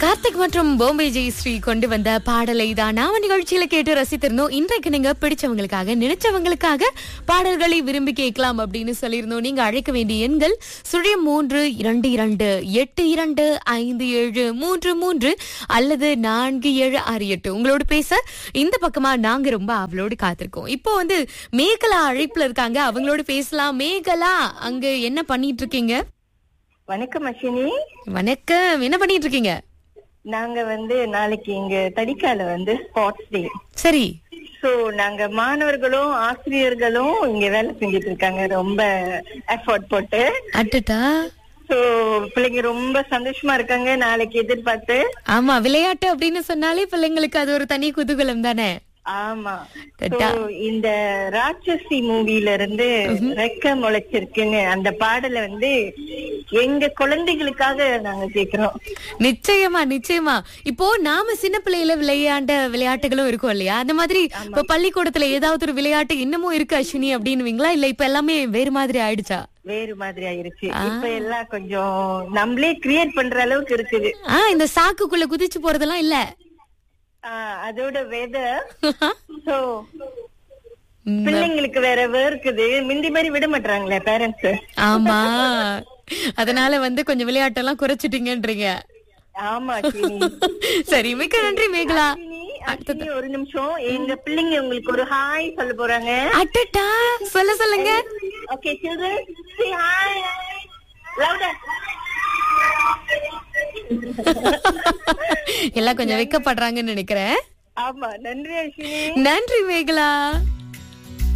கார்த்திக் மற்றும் பாம்பே ஜெயஸ்ரீ கொண்டு வந்த பாடலை தான் நாம நிகழ்ச்சியில கேட்டு ரசித்திருந்தோம் இன்றைக்கு நீங்க பிடிச்சவங்களுக்காக நினைச்சவங்களுக்காக பாடல்களை விரும்பி கேட்கலாம் அப்படின்னு சொல்லியிருந்தோம் நீங்க அழைக்க வேண்டிய எண்கள் சுழியம் மூன்று இரண்டு இரண்டு எட்டு இரண்டு ஐந்து ஏழு மூன்று மூன்று அல்லது நான்கு ஏழு ஆறு எட்டு உங்களோட பேச இந்த பக்கமா நாங்க ரொம்ப அவளோடு காத்திருக்கோம் இப்போ வந்து மேகலா அழைப்புல இருக்காங்க அவங்களோட பேசலாம் மேகலா அங்க என்ன பண்ணிட்டு இருக்கீங்க வணக்கம் அஸ்வினி வணக்கம் என்ன பண்ணிட்டு இருக்கீங்க நாங்க வந்து நாளைக்கு இங்க தடிக்கால வந்து ஸ்போர்ட்ஸ் டே சரி சோ நாங்க மாணவர்களும் ஆசிரியர்களும் இங்க வேலை செஞ்சுட்டு இருக்காங்க ரொம்ப எஃபோர்ட் போட்டு அட்டட்டா சோ பிள்ளைங்க ரொம்ப சந்தோஷமா இருக்காங்க நாளைக்கு எதிர்பார்த்து ஆமா விளையாட்டு அப்படின்னு சொன்னாலே பிள்ளைங்களுக்கு அது ஒரு தனி குதூகலம் தானே ஆமா டட்டா. So, இந்த ராட்சசி மூவில இருந்து ரெக்க முளைச்சிருக்குன்னு அந்த பாடலை வந்து எங்க குழந்தைகளுக்காக நாங்க கேக்குறோம் நிச்சயமா நிச்சயமா இப்போ நாம சின்ன பிள்ளையில விளையாண்ட விளையாட்டுகளும் இருக்கும் இல்லையா அந்த மாதிரி இப்போ பள்ளிக்கூடத்துல ஏதாவது ஒரு விளையாட்டு இன்னமும் இருக்கு அஸ்வினி அப்படின்னுவீங்களா இல்ல இப்ப எல்லாமே வேறு மாதிரி ஆயிடுச்சா வேறு மாதிரி ஆயிருச்சு இப்ப எல்லாம் கொஞ்சம் நம்மளே கிரியேட் பண்ற அளவுக்கு இருக்குது ஆ இந்த சாக்குக்குள்ள குதிச்சு போறதெல்லாம் இல்ல ஆஹ் அதோட வெதர் சோ பிள்ளைங்களுக்கு வேற இருக்குது மிந்தி மாதிரி விட மாட்டாங்களே பேரண்ட்ஸ் ஆமா அதனால வந்து கொஞ்சம் விளையாட்டெல்லாம் குறைச்சிட்டீங்கன்றீங்க ஆமா அஸ்வினி. சரி மிக்க நன்றி மேகலா அஸ்வினி, அஸ்வினி, ஒரு நிமிஷம் எங்க பிள்ளைங்க உங்களுக்கு ஒரு ஹாய் சொல்ல போறாங்க அட்டட்டா சொல்ல சொல்லுங்க okay children say hi louder எல்லாம் கொஞ்சம் வெக்கப்படுறாங்கன்னு நினைக்கிறேன் ஆமா நன்றி அஸ்வினி நன்றி மேகலா